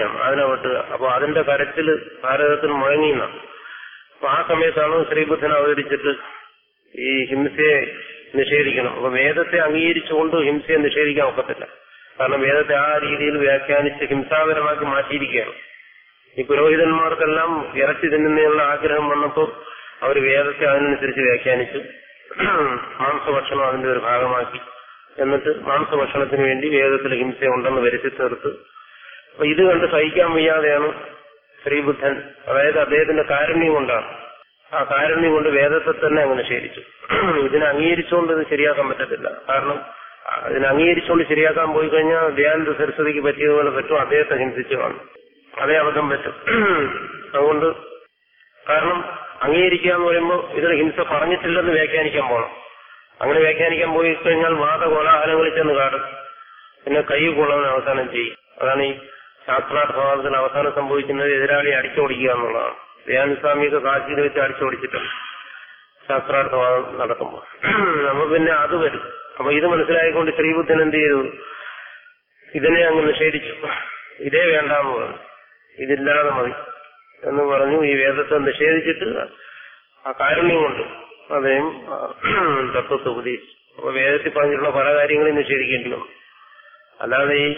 വേദനയാണ് അതിനെ വെട്ടുക അപ്പൊ അതിന്റെ കരച്ചില് ഭാരതത്തിൽ മുഴങ്ങിയെന്നാണ് അപ്പൊ ആ സമയത്താണ് ശ്രീബുദ്ധൻ അവതരിച്ചിട്ട് ഈ ഹിംസയെ നിഷേധിക്കണം അപ്പൊ വേദത്തെ അംഗീകരിച്ചുകൊണ്ട് ഹിംസയെ നിഷേധിക്കാൻ ഒക്കത്തില്ല കാരണം വേദത്തെ ആ രീതിയിൽ വ്യാഖ്യാനിച്ച് ഹിംസാപരമാക്കി മാറ്റിയിരിക്കുകയാണ് ഈ പുരോഹിതന്മാർക്കെല്ലാം ഇറച്ചി തിന്നുന്നതിനുള്ള ആഗ്രഹം വന്നപ്പോൾ അവർ വേദത്തെ അതിനനുസരിച്ച് വ്യാഖ്യാനിച്ചു മാംസഭക്ഷണം അതിന്റെ ഒരു ഭാഗമാക്കി എന്നിട്ട് മാംസഭക്ഷണത്തിന് വേണ്ടി വേദത്തിൽ ഹിംസ ഉണ്ടെന്ന് വരുത്തി തീർത്ത് അപ്പൊ ഇത് കണ്ട് സഹിക്കാൻ വയ്യാതെയാണ് ശ്രീബുദ്ധൻ അതായത് അദ്ദേഹത്തിന്റെ കാരുണ്യം കൊണ്ടാണ് ആ കാരുണ്യം കൊണ്ട് വേദത്തെ തന്നെ അങ്ങ് നിഷേധിച്ചു ഇതിനെ അംഗീകരിച്ചുകൊണ്ട് ഇത് ശരിയാക്കാൻ പറ്റത്തില്ല കാരണം ആ, ഇതിനെ അംഗീകരിച്ചുകൊണ്ട് ശരിയാക്കാൻ പോയി കഴിഞ്ഞാൽ ദയാനന്ദ സരസ്വതിക്ക് പറ്റിയതുപോലെ പറ്റും അദ്ദേഹത്തെ ഹിംസിച്ചു കാണും അതേ അബദ്ധം പറ്റും അതുകൊണ്ട് കാരണം അംഗീകരിക്കുക എന്ന് പറയുമ്പോൾ ഇതിന് ഹിംസ പറഞ്ഞിട്ടില്ലെന്ന് വ്യാഖ്യാനിക്കാൻ പോകണം അങ്ങനെ വ്യാഖ്യാനിക്കാൻ പോയി കഴിഞ്ഞാൽ വാദകോലാഹലങ്ങളിൽ ചെന്ന് കാടും പിന്നെ കൈ കൊള്ളാൻ അവസാനം ചെയ്യും അതാണ് ഈ ശാസ്ത്രാർത്ഥവാദത്തിന് അവസാനം സംഭവിക്കുന്നത് എതിരാളി അടിച്ചോടിക്കുക എന്നുള്ളതാണ് ദയാനന്ദ സ്വാമിയൊക്കെ കാശിയിൽ വെച്ച് അടിച്ചോടിച്ചിട്ടുണ്ട് ശാസ്ത്രാർത്ഥവാദം നടക്കുമ്പോൾ അപ്പൊ പിന്നെ അത് വരും അപ്പൊ ഇത് മനസ്സിലായിക്കൊണ്ട് ശ്രീബുദ്ധൻ എന്ത് ചെയ്തു ഇതിനെ അങ്ങ് നിഷേധിച്ചു ഇതേ വേണ്ടാന്ന് പറഞ്ഞു ഇതില്ലാതെ മതി എന്ന് പറഞ്ഞു ഈ വേദത്തെ നിഷേധിച്ചിട്ട് ആ കാരുണ്യം കൊണ്ട് അദ്ദേഹം ആ, തത്വത്തെ ഉപദേശിച്ചു അപ്പൊ വേദത്തിൽ പറഞ്ഞിട്ടുള്ള പല കാര്യങ്ങളെയും നിഷേധിക്കേണ്ടി വന്നു അല്ലാതെ ഈ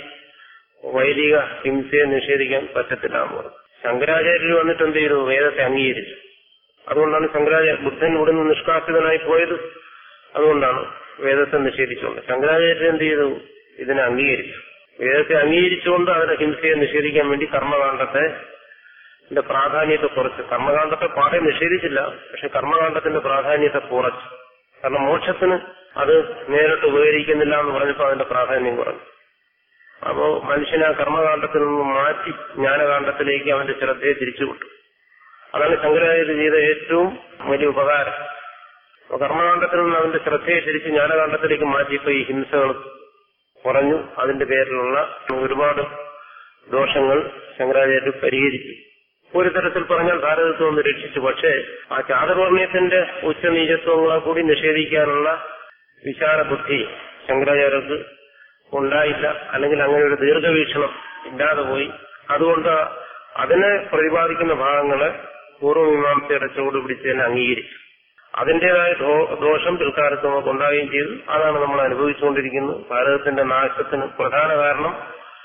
വൈദിക ഹിംസയെ നിഷേധിക്കാൻ പറ്റത്തില്ല എന്ന് പറഞ്ഞു ശങ്കരാചാര്യർ വന്നിട്ട് എന്ത് ചെയ്തു വേദത്തെ അംഗീകരിച്ചു അതുകൊണ്ടാണ് ശങ്കരാചാര്യ ബുദ്ധൻ ഇവിടുന്ന് നിഷ്കാസിതനായി പോയത് അതുകൊണ്ടാണ് വേദത്തെ നിഷേധിച്ചുകൊണ്ട് ശങ്കരാചാര്യർ എന്ത് ചെയ്തു ഇതിനെ അംഗീകരിച്ചു വേദത്തെ അംഗീകരിച്ചുകൊണ്ട് അതിന്റെ ഹിംസയെ നിഷേധിക്കാൻ വേണ്ടി കർമ്മകാണ്ഡത്തെ ന്റെ പ്രാധാന്യത്തെ കുറച്ച് കർമ്മകാണ്ഡത്തെ പാടെ നിഷേധിച്ചില്ല പക്ഷെ കർമ്മകാണ്ഡത്തിന്റെ പ്രാധാന്യത്തെ കുറച്ചു കാരണം മോക്ഷത്തിന് അത് നേരിട്ട് ഉപകരിക്കുന്നില്ല എന്ന് പറഞ്ഞപ്പോൾ അതിന്റെ പ്രാധാന്യം കുറഞ്ഞു അപ്പോ മനുഷ്യനെ ആ കർമ്മകാണ്ഡത്തിൽ നിന്ന് മാറ്റി ജ്ഞാനകാണ്ഡത്തിലേക്ക് അവന്റെ ശ്രദ്ധയെ തിരിച്ചുവിട്ടു അതാണ് ശങ്കരാചാര്യ ചെയ്ത ഏറ്റവും വലിയ ഉപകാരം അപ്പൊ കർമ്മകാണ്ഡത്തിൽ നിന്ന് അവന്റെ ശ്രദ്ധയെ തിരിച്ച് ജ്ഞാനകാണ്ഡത്തിലേക്ക് മാറ്റിയപ്പോ ഈ ഹിംസകൾ കുറഞ്ഞു അതിന്റെ പേരിലുള്ള ഒരുപാട് ദോഷങ്ങൾ ശങ്കരാചാര്യർ പരിഹരിച്ചു ഒരു തരത്തിൽ പറഞ്ഞാൽ ഭാരതത്തെ ഒന്ന് രക്ഷിച്ചു പക്ഷേ ആ ചാതുർവർണ്ണയത്തിന്റെ ഉച്ചനീചത്വങ്ങളെ കൂടി നിഷേധിക്കാനുള്ള വിശാല ബുദ്ധി ശങ്കരാചാര്യർക്ക് ഉണ്ടായില്ല അല്ലെങ്കിൽ അങ്ങനെ ഒരു ദീർഘവീക്ഷണം ഇല്ലാതെ പോയി അതുകൊണ്ട് അതിനെ പ്രതിപാദിക്കുന്ന ഭാഗങ്ങളെ പൂർവ്വമീമാംസയുടെ ചുവട് പിടിച്ച് തന്നെ അംഗീകരിച്ചു അതിന്റേതായ ദോ- ദോഷം പിൽക്കാലത്ത് നമുക്ക് ഉണ്ടാവുകയും ചെയ്തു അതാണ് നമ്മൾ അനുഭവിച്ചുകൊണ്ടിരിക്കുന്നത് ഭാരതത്തിന്റെ നാശത്തിന് പ്രധാന കാരണം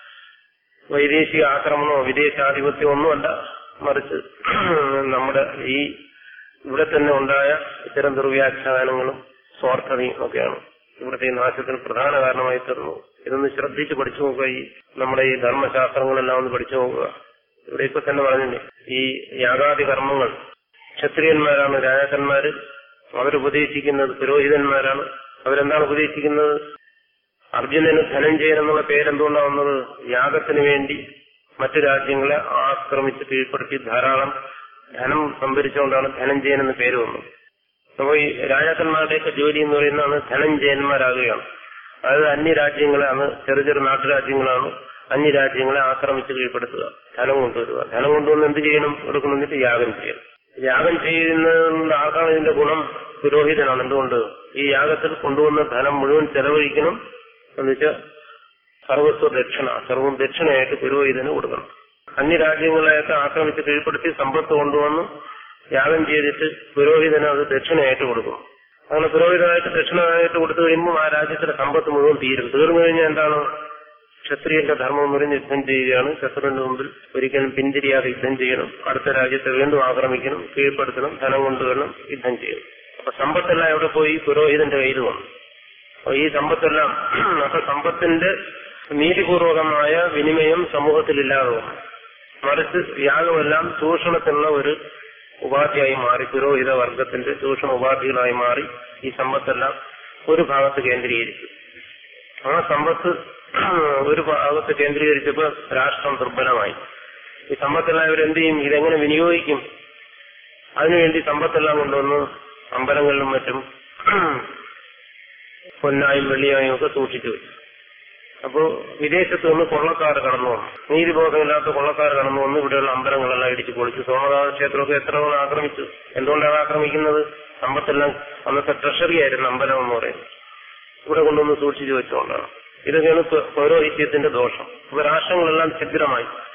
വൈദേശിക ആക്രമണമോ വിദേശാധിപത്യമോ ഒന്നുമല്ല മറിച്ച് നമ്മുടെ ഈ ഇവിടെ തന്നെ ഉണ്ടായ ഇത്തരം ദുർവ്യാഖ്യാനങ്ങളും സ്വാർത്ഥതയും ഒക്കെയാണ് ഇവിടുത്തെ ഈ നാശത്തിന് പ്രധാന കാരണമായി തീർന്നു ഇതൊന്ന് ശ്രദ്ധിച്ച് പഠിച്ചു നോക്കുക ഈ നമ്മുടെ ഈ ധർമ്മശാസ്ത്രങ്ങളെല്ലാം ഒന്ന് പഠിച്ചു നോക്കുക ഇവിടെ ഇപ്പൊ തന്നെ പറഞ്ഞില്ലേ ഈ യാഗാദി കർമ്മങ്ങൾ ക്ഷത്രിയന്മാരാണ് രാജാക്കന്മാര് അവരുപദേശിക്കുന്നത് പുരോഹിതന്മാരാണ് അവരെന്താണ് ഉപദേശിക്കുന്നത് അർജുനന് ധനഞ്ജയൻ എന്നുള്ള പേരെന്തുകൊണ്ടാണ് വന്നത് യാഗത്തിന് വേണ്ടി മറ്റു രാജ്യങ്ങളെ ആക്രമിച്ച് കീഴ്പ്പെടുത്തി ധാരാളം ധനം സംഭരിച്ചുകൊണ്ടാണ് ധനഞ്ജയൻ എന്ന പേര് വന്നത് അപ്പോൾ ഈ രാജാക്കന്മാരുടെയൊക്കെ ജോലി എന്ന് പറയുന്നതാണ് ധനഞ്ജയന്മാരാകുകയാണ് അതായത് അന്യരാജ്യങ്ങളെ അന്ന് ചെറു ചെറു നാട്ടുരാജ്യങ്ങളാണ് അന്യരാജ്യങ്ങളെ ആക്രമിച്ച് കീഴ്പ്പെടുത്തുക ധനം കൊണ്ടുവരിക ധനം കൊണ്ടുവന്ന് എന്ത് ചെയ്യണം കൊടുക്കുന്നിട്ട് യാഗം ചെയ്യണം യാഗം ചെയ്യുന്നതുകൊണ്ട് ആർക്കാണ് ഇതിന്റെ ഗുണം പുരോഹിതനാണ് എന്തുകൊണ്ട് ഈ യാഗത്തിൽ കൊണ്ടുവന്ന ധനം മുഴുവൻ ചെലവഴിക്കണം എന്നുവെച്ചാൽ സർവസ്വ ദക്ഷിണ സർവം ദക്ഷിണയായിട്ട് പുരോഹിതന് കൊടുക്കണം അന്യരാജ്യങ്ങളെയൊക്കെ ആക്രമിച്ച് കീഴ്പ്പെടുത്തി സമ്പത്ത് കൊണ്ടുവന്ന് യാഗം ചെയ്തിട്ട് പുരോഹിതന് അത് ദക്ഷിണയായിട്ട് കൊടുക്കും അങ്ങനെ പുരോഹിതനായിട്ട് ദക്ഷിണയായിട്ട് കൊടുത്തു കഴിയുമ്പോൾ ആ രാജ്യത്തിലെ സമ്പത്ത് മുഴുവൻ തീരും തീർന്നു കഴിഞ്ഞാൽ എന്താണ് ക്ഷത്രിയന്റെ ധർമ്മം എന്ന് പറഞ്ഞ് യുദ്ധം ചെയ്യുകയാണ് ശത്രുവിന്റെ മുമ്പിൽ ഒരിക്കലും പിന്തിരിയാതെ യുദ്ധം ചെയ്യണം അടുത്ത രാജ്യത്തെ വീണ്ടും ആക്രമിക്കണം കീഴ്പ്പെടുത്തണം ധനം കൊണ്ടുവരണം യുദ്ധം ചെയ്യണം അപ്പൊ സമ്പത്തെല്ലാം എവിടെ പോയി പുരോഹിതന്റെ കയ്യിൽ വന്നു അപ്പൊ ഈ സമ്പത്തെല്ലാം അപ്പൊ സമ്പത്തിന്റെ നീതിപൂർവകമായ വിനിമയം സമൂഹത്തിലില്ലാതെ വന്നു മറിച്ച് യാഗമെല്ലാം ചൂഷണത്തിനുള്ള ഒരു ഉപാധിയായി മാറി പുരോഹിത വർഗത്തിന്റെ ചൂഷണ ഉപാധികളായി മാറി ഈ സമ്പത്തെല്ലാം ഒരു ഭാഗത്ത് കേന്ദ്രീകരിച്ചു ആ സമ്പത്ത് ഒരു ഭാഗത്ത് കേന്ദ്രീകരിച്ചപ്പോ രാഷ്ട്രം ദുർബലമായി ഈ സമ്പത്തെല്ലാം ഇവരെന്ത് ചെയ്യും ഇതെങ്ങനെ വിനിയോഗിക്കും അതിനുവേണ്ടി സമ്പത്തെല്ലാം കൊണ്ടുവന്ന് അമ്പലങ്ങളിലും മറ്റും പൊന്നായും വെള്ളിയായും ഒക്കെ സൂക്ഷിച്ചു വെച്ചു അപ്പോ വിദേശത്ത് നിന്ന് കൊള്ളക്കാർ കടന്നു വന്നു നീതിബോധമില്ലാത്ത കൊള്ളക്കാർ കടന്നു വന്ന് ഇവിടെയുള്ള അമ്പലങ്ങളെല്ലാം ഇടിച്ചു പൊളിച്ചു സോമനാഥ ക്ഷേത്രമൊക്കെ എത്ര തവണ ആക്രമിച്ചു എന്തുകൊണ്ടാണ് ആക്രമിക്കുന്നത് സമ്പത്തെല്ലാം അന്നത്തെ ട്രഷറി ആയിരുന്നു അമ്പലം എന്ന് പറയുന്നത് ഇവിടെ കൊണ്ടുവന്ന് സൂക്ഷിച്ചു വെച്ചുകൊണ്ടാണ് ഇതൊക്കെയാണ് പ- പൗരോഹിത്യത്തിന്റെ ദോഷം അപ്പൊ രാഷ്ട്രങ്ങളെല്ലാം ഛിദ്രമായി